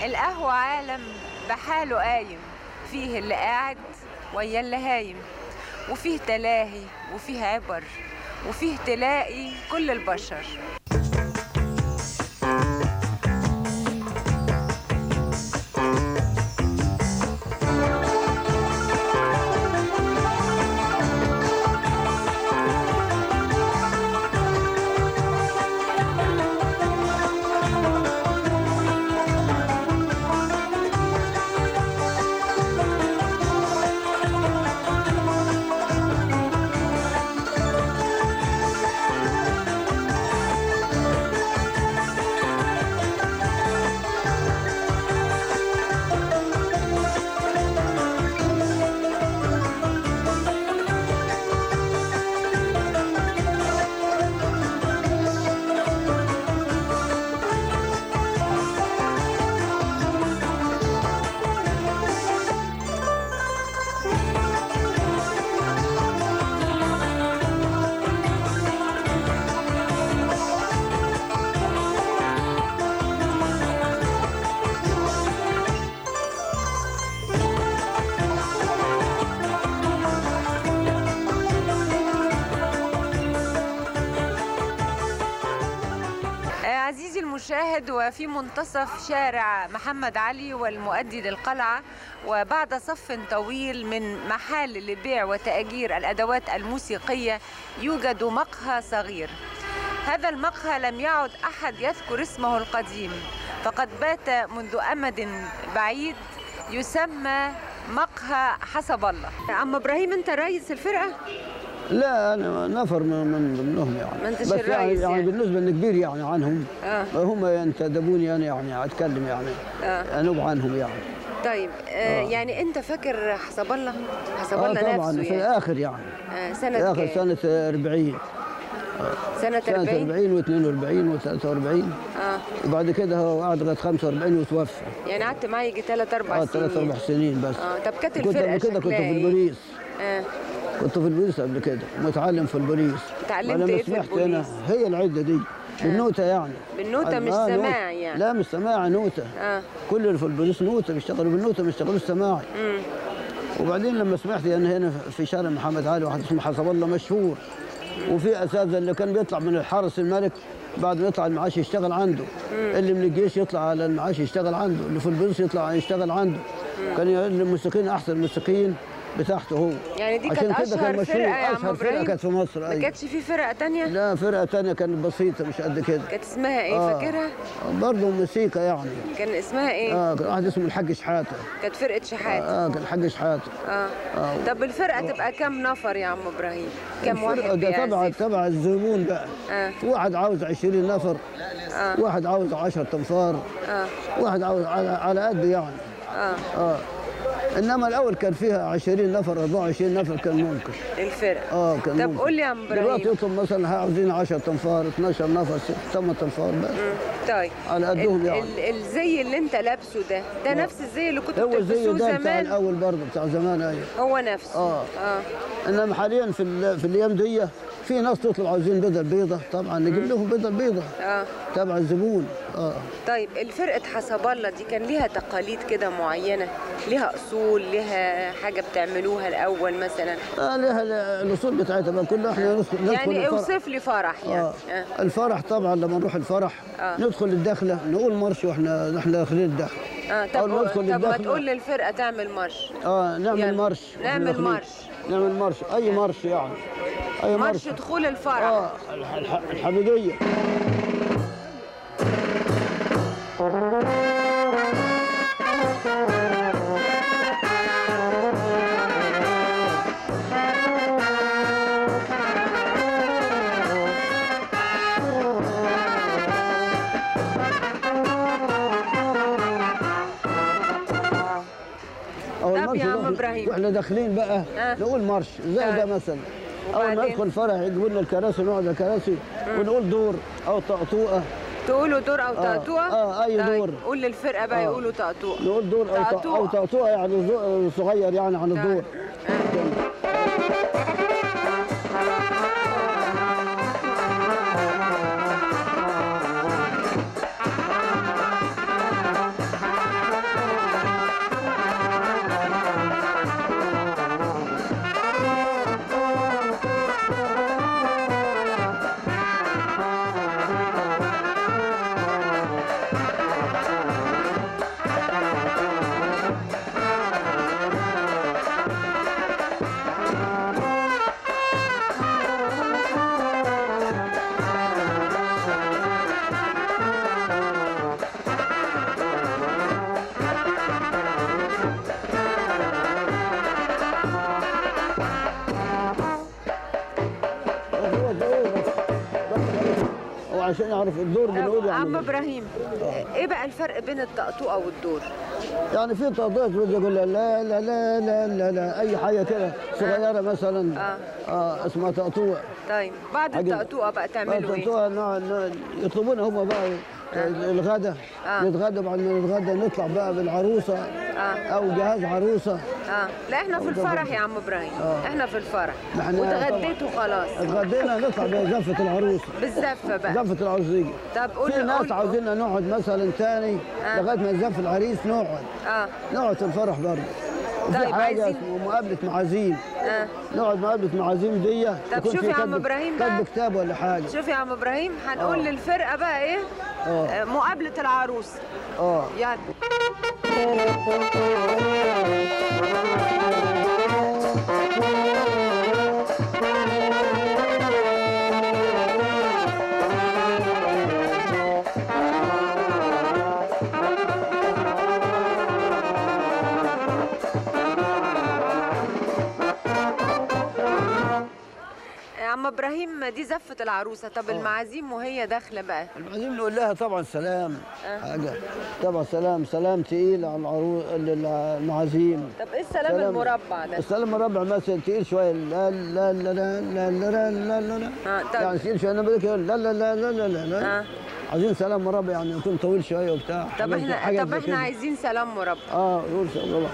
القهوة عالم بحاله قايم فيه اللي قاعد ويا اللي هايم وفيه تلاهي وفيه عبر وفيه تلاقي كل البشر عزيزي المشاهد وفي منتصف شارع محمد علي والمؤدي للقلعة وبعد صف طويل من محل لبيع وتأجير الأدوات الموسيقية يوجد مقهى صغير هذا المقهى لم يعد أحد يذكر اسمه القديم فقد بات منذ أمد بعيد يسمى مقهى حسب الله عم إبراهيم أنت رئيس الفرقة؟ لا انا نفر من من ضمنهم يعني ما أنتش بس يعني, الرئيس يعني يعني. بالنسبه لكبير يعني عنهم آه. هم ينتدبوني انا يعني اتكلم يعني آه. انوب عنهم يعني طيب آه يعني أنت فاكر حسب الله؟ حسب اه الله طبعا نفسه في يعني الاخر يعني آه في سنة اخر كام؟ سنه 40 سنة سنه 40 40 و42 و43 اه وبعد كده هو قعد لغايه 45 وتوفى يعني قعدت معاه يجي ثلاث اربع اه سنين ثلاث اربع سنين بس اه طب كانت كنت الفرقه قبل كده كنت شكلها في إيه؟ البوليس اه كنت في البوليس قبل كده متعلم في البوليس اتعلمت ولما إيه في سمعت البوليس؟ انا هي العده دي بالنوته يعني بالنوتة مش آه، نوتة. سماع يعني. لا مش سماع نوته اه كل اللي في البوليس نوته بيشتغلوا بالنوته ما بيشتغلوش سماعي امم وبعدين لما سمعت ان هنا في شارع محمد علي واحد اسمه حسب الله مشهور وفي اساتذه اللي كان بيطلع من الحرس الملك بعد ما يطلع المعاش يشتغل عنده اللي من الجيش يطلع على المعاش يشتغل عنده اللي في البوليس يطلع يشتغل عنده كان الموسيقيين احسن الموسيقيين بتاعته هو يعني دي عشان كانت كده كان اشهر مشهور فرقه يا عم اشهر فرقه ابراهيم كانت في مصر ما أيوة. كانتش في فرقه تانية لا فرقه تانية كانت بسيطه مش قد كده كانت اسمها ايه آه. فاكرها برضه موسيقى يعني كان اسمها ايه اه كان واحد اسمه الحاج شحاته كانت فرقه شحات اه كان الحاج شحاته اه آه. طب الفرقه تبقى كام نفر يا عم ابراهيم كام واحد الفرقة ده تبع بيعزف تبع الزبون بقى اه في واحد عاوز 20 نفر اه واحد عاوز 10 تنفار اه واحد عاوز على, على قد يعني اه اه انما الاول كان فيها 20 نفر 24 نفر كان ممكن الفرقه اه كان طب ممكن. قول لي يا عم دلوقتي ابراهيم يطلب مثلا عاوزين 10 تنفار 12 نفر 8 تنفار بس مم. طيب على قدهم ال- يعني. ال- الزي اللي انت لابسه ده ده نفس الزي اللي كنت هو زي بتلبسوه ده بتاع زمان الاول برضه بتاع زمان ايوه هو نفسه اه اه انما حاليا في ال- في الايام دي في ناس تطلب عاوزين بدل بيضه طبعا نجيب لهم بدل بيضه اه تبع الزبون اه طيب الفرقة حسب الله دي كان ليها تقاليد كده معينة ليها أصول ليها حاجة بتعملوها الأول مثلا آه لها ال- الاصول بتاعتها بقى كلها احنا ندخل ندخل يعني الفرح. اوصف لي فرح يعني آه. آه. الفرح طبعا لما نروح الفرح آه. ندخل الدخله نقول مرش واحنا احنا داخلين الدخله اه أو طب ندخل طب ما الدخلة. تقول للفرقة تعمل مارش اه نعمل يلا. مرش وإحنا نعمل داخلين. مرش. نعمل مرش اي مرش يعني اي مارش مرش دخول الفرح اه الح- الح- الحميديه أو طب المرش يا عم ده إبراهيم. واحنا داخلين بقى آه. نقول مرش زي ده طيب. مثلا اول ما وبعدين؟ ندخل فرح يجيبوا لنا الكراسي نقعد على الكراسي ونقول دور او طقطوقه تقولوا دور أو تقطوع آه، أي طيب. دور. قول للفرقة بقى آه. يقولوا تقطوع نقول دور او ط- طقطوع. او طقطوقه يعني زو- صغير يعني عن الدور عشان يعرف الدور بنقول عم يعني ابراهيم ايه بقى الفرق بين الطقطوقه والدور يعني في تقطيع بده يقول لا لا لا لا لا لا, لا اي حاجه كده صغيره مثلا آه. اه اسمها تقطوع طيب بعد حاجة- الطقطوقه بقى تعملوا ايه تقطوع نوع- نوع- يطلبون هم بقى الغدا آه. نتغدى بعد ما نتغدى نطلع بقى بالعروسه آه. او جهاز عروسه اه لا احنا في الفرح يا عم ابراهيم آه. احنا في الفرح إحنا وتغديتوا خلاص اتغدينا نطلع بزفه العروسه بالزفه بقى زفه العروسيه طب قول في ناس قول- عاوزيننا نقعد مثلا تاني آه. لغايه ما يزف العريس نقعد اه نقعد في الفرح برضه وفي طيب، حاجه عايزين- اسمها مقابله معازيم اه نقعد مقابله معازيم دي طب يكون شوف في يا عم كتب- إبراهيم بقى. كتب كتاب ولا حاجه شوف يا عم ابراهيم هنقول آه. للفرقه بقى ايه اه آه، مقابله العروس اه يلا يا عم ابراهيم دي زفه العروسه طب المعازيم وهي داخله بقى المعازيم نقول لها طبعا سلام آه. حاجه طبعا سلام سلام تقيل على العروس المعازيم طب ايه السلام المربع ده السلام مربع مثلا تقيل شويه لا لا لا لا لا لا لا لا لا آه، طيب. يعني تقيل شويه انا بدك لا لا لا لا لا لا لا آه. عايزين سلام مربع يعني يكون طويل شويه وبتاع طب حاجة- احنا حاجة طب زي احنا كده. عايزين سلام مربع اه يقول سلام مربع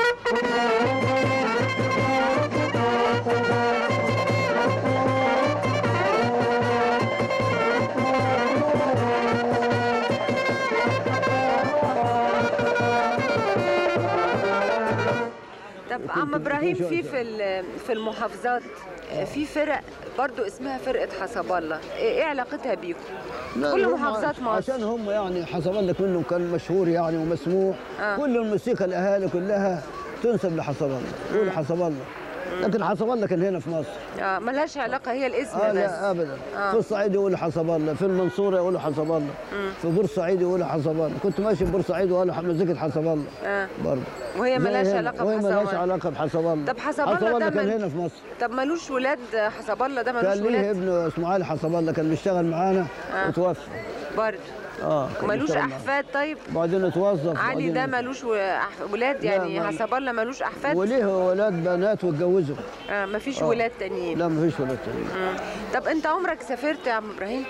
طب عم ابراهيم في في ال- في المحافظات في فرق برضو اسمها فرقه حسب الله ايه إيه علاقتها بيكم لا، كل هم محافظات عش- مصر عشان هم يعني حسب لك منهم كان مشهور يعني ومسموع آه. كل الموسيقى الاهالي كلها تنسب لحسب الله يقول حسب الله لكن حسب الله كان هنا في مصر اه ملهاش علاقه هي الاسم اه بس لا ابدا آه. في الصعيد يقولوا حسب الله في المنصوره يقولوا حسب الله في بورسعيد يقولوا حسب الله كنت ماشي في بورسعيد وقالوا مزيكة حسب الله آه. برضه وهي زي ملهاش هنا. علاقة وهي بحسب ملهاش الله. علاقه بحسب الله طب حسب حسب الله ده الله كان من- هنا في مصر طب ملوش ولاد حسب الله ده ملوش كان ليه ولاد ابنه اسمه علي حسب الله كان بيشتغل معانا آه. وتوفى برضه اه كان ملوش بيشتغل معانا. احفاد طيب وبعدين اتوظف علي وبعدين- ده ملوش و- أح- ولاد لا، يعني ما- حسب الله ملوش احفاد وليه ولاد بنات واتجوزوا آه مفيش آه. ولاد تانيين لا ما فيش ولاد تاني مم. طب انت عمرك سافرت يا عم ابراهيم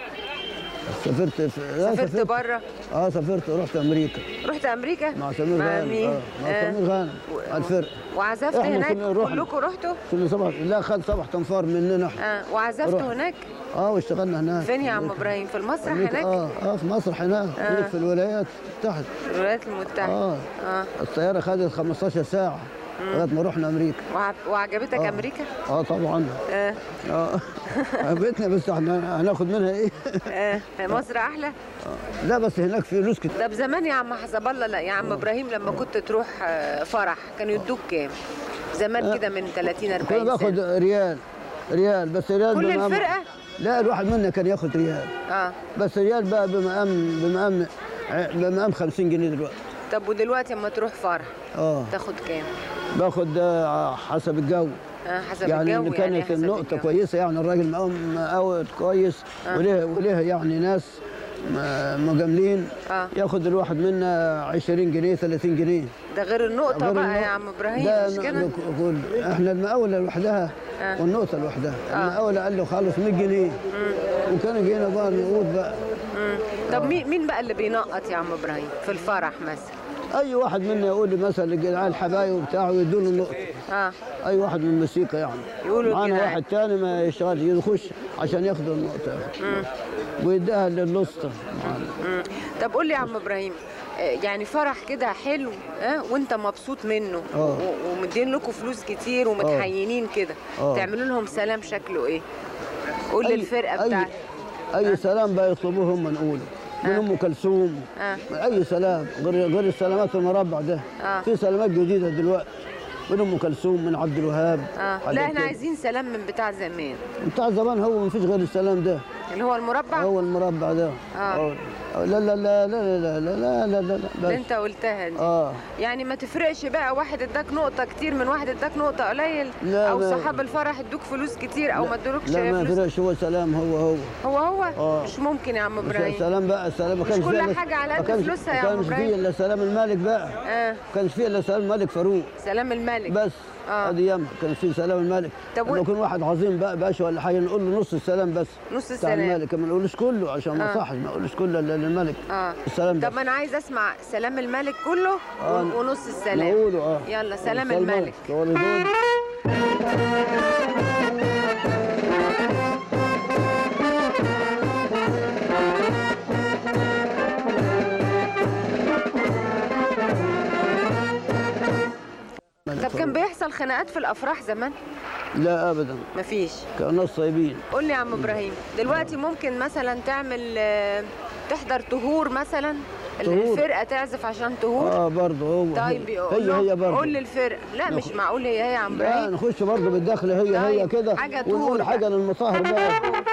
سافرت في... لا، سافرت بره اه سافرت رحت امريكا رحت امريكا مع سمير مع غانم مين اه مع آه. سمير غانم و- على الفرق وعزفت إحنا هناك كنا رحنا. كلكم رحتوا كل صبح لا خد صبح تنفار مننا احنا اه وعزفت رحت. هناك اه واشتغلنا هناك فين يا عم ابراهيم في المسرح أمريكا، هناك اه اه في مصر هناك آه. هناك في الولايات تحت في الولايات المتحده اه اه الطياره خدت 15 ساعه لغايه ما رحنا امريكا وع- وعجبتك آه. امريكا اه طبعا اه اه عجبتنا بس احنا هناخد منها ايه اه مصر احلى لا بس هناك فلوس كتير طب زمان يا عم حسب الله لا يا عم ابراهيم لما كنت تروح آه، فرح كانوا يدوك كام زمان كده من 30 كنا 40 باخد سنه ريال ريال بس ريال كل بمقام- الفرقة؟ لا الواحد منا كان ياخد ريال اه بس ريال بقى بمقام بمقام بمقام 50 جنيه دلوقتي طب ودلوقتي اما تروح فرح اه تاخد كام باخد آه، حسب الجو اه حسب يعني الجو اللي كانت حسب النقطة الجو. كويسة يعني الراجل مقام مقاوت كويس وليه وليه يعني ناس م- مجاملين آه. ياخد الواحد منا 20 جنيه 30 جنيه ده غير النقطه غير بقى النقطة. يا عم ابراهيم ده مش كده ن- نقول احنا المقاولة لوحدها آه. والنقطة لوحدها المقاولة قال له خلص 100 جنيه وكانوا جينا بقى نقود بقى مم. طب مين مين بقى اللي بينقط يا عم ابراهيم في الفرح مثلا اي واحد منا يقول لي مثلا الجدعان الحبايب وبتاعه يدوا له النقطة اه اي واحد من الموسيقى يعني يقولوا معانا الجدعان. واحد تاني ما يشتغلش يخش عشان ياخد النقطة ويديها للوسطى معانا مم. طب قول لي يا عم ابراهيم آه، يعني فرح كده حلو اه وانت مبسوط منه آه. و- ومدين لكم فلوس كتير ومتحينين كده آه. تعملوا لهم سلام شكله ايه قول أي- للفرقه أي- بتاعتك اي سلام بقى يطلبوه هم نقوله من ام كلثوم آه. اي سلام غير غير السلامات المربع ده آه. في سلامات جديده دلوقتي من ام كلثوم من عبد الوهاب اه حاجات لا احنا كده. عايزين سلام من بتاع زمان بتاع زمان هو ما فيش غير السلام ده اللي هو المربع هو المربع ده آه. هو- لا لا لا لا لا لا لا لا لا لا اللي بس انت قلتها دي اه يعني ما تفرقش بقى واحد اداك نقطة كتير من واحد اداك نقطة قليل لا، او ما- صحاب الفرح ادوك فلوس كتير او ما ادولكش لا ما فلوس فرقش هو سلام هو هو هو هو آه. مش ممكن يا عم مش ابراهيم سلام بقى سلام ما كانش كل فيه إلا- حاجة على ما قد كانش- فلوسها يا ما عم كانش إبراهيم. فيه الا سلام الملك بقى اه ما كانش فيه الا سلام الملك فاروق سلام الملك بس آه. ادي ياما كان في سلام الملك طب لما و- يكون واحد عظيم بقى باشا ولا حاجه نقول له نص السلام بس نص بتاع السلام الملك ما نقولوش كله عشان ما آه. صحش ما نقولوش كله الا للملك اه السلام طب بس ما انا عايز اسمع سلام الملك كله آه. ون- ونص السلام نقوله اه يلا سلام الملك هو اللي يقول طب كان بيحصل خناقات في الافراح زمان لا ابدا مفيش كانوا ناس طيبين قول لي يا عم ابراهيم دلوقتي ممكن مثلا تعمل آه، تحضر طهور مثلا طهور. الفرقه تعزف عشان طهور اه برضه هو طيب هي قول هي, له- هي برضه قول للفرقه لا مش معقول هي هي يا عم لا ابراهيم نخش برضه بالدخل هي هي طيب، كده حاجة طول ونقول بقى. حاجه للمطاهر بقى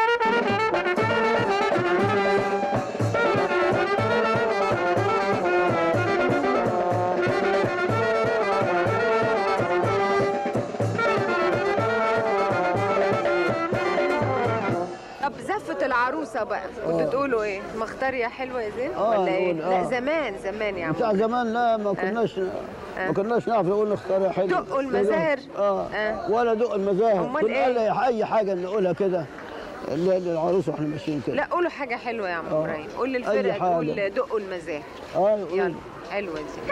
طب زفه العروسه بقى كنتوا آه. تقولوا ايه مختاريه حلوه يا زين آه، ولا ايه نقول لا آه. زمان زمان يا عم بتاع زمان لا ما كناش ما كناش نعرف نقول نختار حلو دقوا المزاهر. اه, آه. ولا دق المزاهر أمال كنا إيه؟ قال اي حاجه نقولها كده اللي- للعروس واحنا ماشيين كده لا قولوا حاجه حلوه يا عم آه. ابراهيم قول أي للفرقه حاجة. تقول دقوا المزاج اه يقول. يلا حلوه دي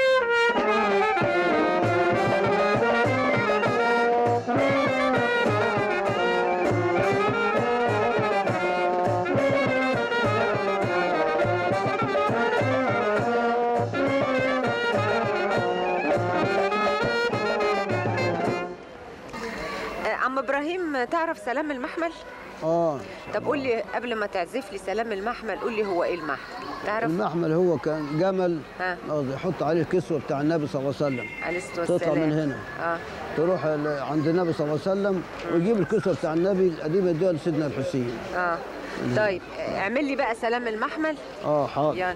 آه، عم ابراهيم تعرف سلام المحمل اه طب قول لي قبل ما تعزف لي سلام المحمل قول لي هو ايه المحمل تعرف المحمل هو كان جمل ها. قصدي يحط عليه الكسوه بتاع النبي صلى الله عليه وسلم عليه الصلاه تطلع والسلام من هنا اه تروح ال- عند النبي صلى الله عليه وسلم ويجيب الكسوه بتاع النبي القديمه دي لسيدنا الحسين اه طيب آه، اعمل لي بقى سلام المحمل اه حاضر يلا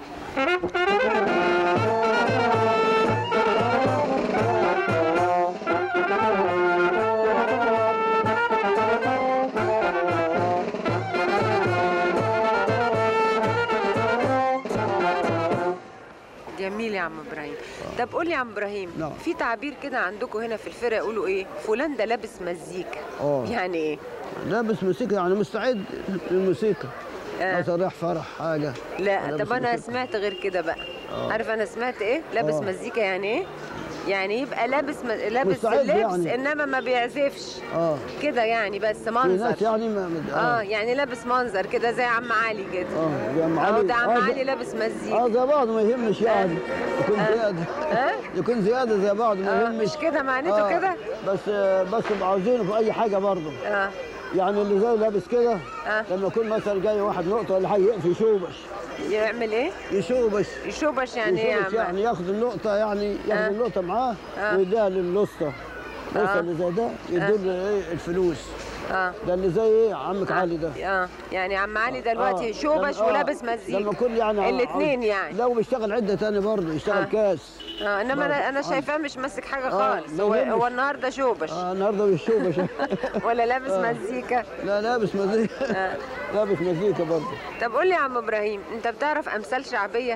جميل يا عم ابراهيم طب قول لي يا عم ابراهيم نعم. في تعبير كده عندكم هنا في الفرقه يقولوا ايه فلان ده لابس مزيكا آه. يعني ايه لابس موسيقى يعني مستعد للموسيقى آه. مثلا رايح فرح حاجه لا لابس طب انا موسيقى. سمعت غير كده بقى آه. عارف انا سمعت ايه لابس آه. مزيكا يعني ايه يعني يبقى لابس م... لابس مستعد اللبس يعني. انما ما بيعزفش اه كده يعني بس في منظر ناس يعني ما ما- اه يعني لابس منظر كده زي عم علي كده اه يا عم اهو علي ده عم آه، علي لابس مزيكا اه زي بعض ما يهمش يعني يكون زياده ها يكون زياده زي بعض ما آه يهمش مش كده معناته آه، كده بس آه، بس يبقى عاوزينه في اي حاجه برضه اه يعني اللي زي لابس كده آه. لما يكون مثلا جاي واحد نقطه ولا حاجه يقف يشوبش يعمل ايه يشوبش يشوبش يعني ايه يا يشوبش عم يعني ياخد النقطه يعني ياخد آه. النقطه معاه آه. ويديها للوسطى الوسطى آه. اللي زي ده يدوا ايه الفلوس اه ده اللي زي ايه عمك علي ده اه يعني عم علي دلوقتي آه. شوبش لما- آه. ولابس مزيكا لما كل يعني الاثنين عاوز- يعني لو بيشتغل عده تاني برضه يشتغل آه. كاس اه انما انا انا آه. شايفاه مش ماسك حاجه آه، خالص ما هو, يهمش. هو النهارده شوبش اه النهارده بالشوبش ولا لابس آه. مزيكا لا لابس مزيكا آه. لابس مزيكا برضه طب قول لي يا عم ابراهيم انت بتعرف امثال شعبيه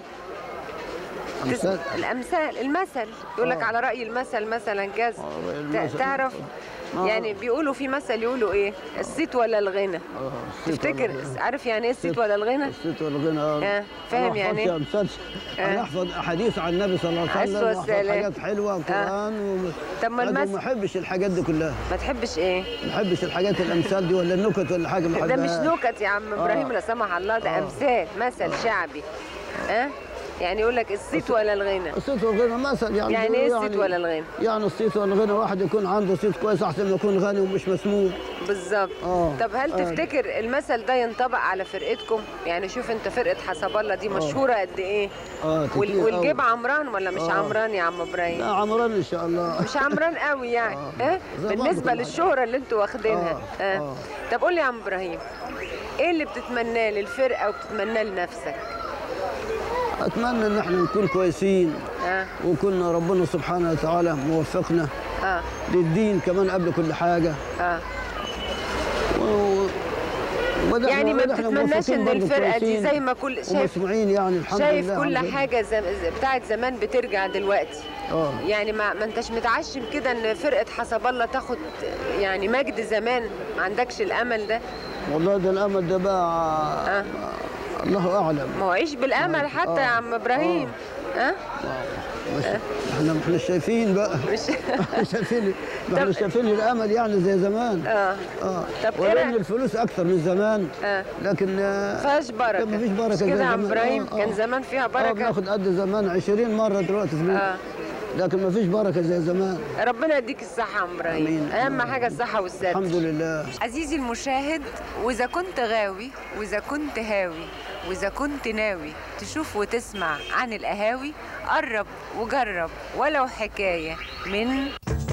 أمثال. الامثال المثل يقول لك آه. على راي المثل مثلا كذا آه، ت- المثل. تعرف آه. يعني بيقولوا في مثل يقولوا ايه الصيت ولا الغنى اه الصيت تفتكر ولا الغنى. عارف يعني ايه الصيت ولا الغنى الصيت والغنى اه آه، فاهم أنا يعني حفظت إيه؟ أمثال آه. انا احفظ احاديث عن النبي صلى الله عليه عليه وسلم الصلاة واحفظ والسلام. حاجات حلوه وقران و... طب ما أنا المثل ما احبش الحاجات دي كلها ما تحبش ايه ما احبش الحاجات الامثال دي ولا النكت ولا حاجه ما ده مش احبهاش. نكت يا عم ابراهيم لا سمح الله ده آه. امثال مثل شعبي ها يعني يقول لك الصيت ولا الغنى الصيت والغنى مثل يعني يعني ايه الصيت ولا الغنى يعني الصيت والغنى واحد يكون عنده صيت كويس احسن ما يكون غني ومش مسموع بالظبط آه. طب هل آه. تفتكر المثل ده ينطبق على فرقتكم يعني شوف انت فرقه حسب الله دي مشهوره قد ايه اه كتير وال- والجيب أوي. عمران ولا مش آه. عمران يا عم ابراهيم لا عمران ان شاء الله مش عمران قوي يعني آه. ها زي بعض بالنسبه كل حاجة. للشهره اللي انتوا واخدينها آه. ها آه. طب قول لي يا عم ابراهيم ايه اللي بتتمناه للفرقه وبتتمناه لنفسك اتمنى ان احنا نكون كويسين اه وكون ربنا سبحانه وتعالى موفقنا اه للدين كمان قبل كل حاجه اه و- وده يعني إحنا- ما وده إحنا بتتمناش موفقين ان برضه الفرقه دي كويسين زي ما كل شايف ومسموعين يعني الحمد شايف لله كل الحمد لله. حاجه زم... بتاعت زمان بترجع دلوقتي اه يعني ما, ما انتش متعشم كده ان فرقه حسب الله تاخد يعني مجد زمان ما عندكش الامل ده والله ده الامل ده بقى آه. الله اعلم ما هو عيش بالامل حتى يا آه. عم ابراهيم ها مش احنا ما احنا شايفين بقى مش احنا شايفين ما احنا طب- شايفين الامل يعني زي زمان اه اه طب إيه ولان رأيك؟ الفلوس اكتر من زمان اه لكن آه، فيهاش بركه ما فيش بركه مش زي كده يا عم زمان. ابراهيم آه، آه. كان زمان فيها اه بركه بناخد قد زمان 20 مره دلوقتي فلوس اه لكن ما فيش بركه زي زمان ربنا يديك الصحه يا عم ابراهيم آمين. اهم حاجه الصحه والستر الحمد لله عزيزي المشاهد وإذا كنت غاوي وإذا كنت هاوي وإذا كنت ناوي تشوف وتسمع عن القهاوي قرب وجرب ولو حكاية من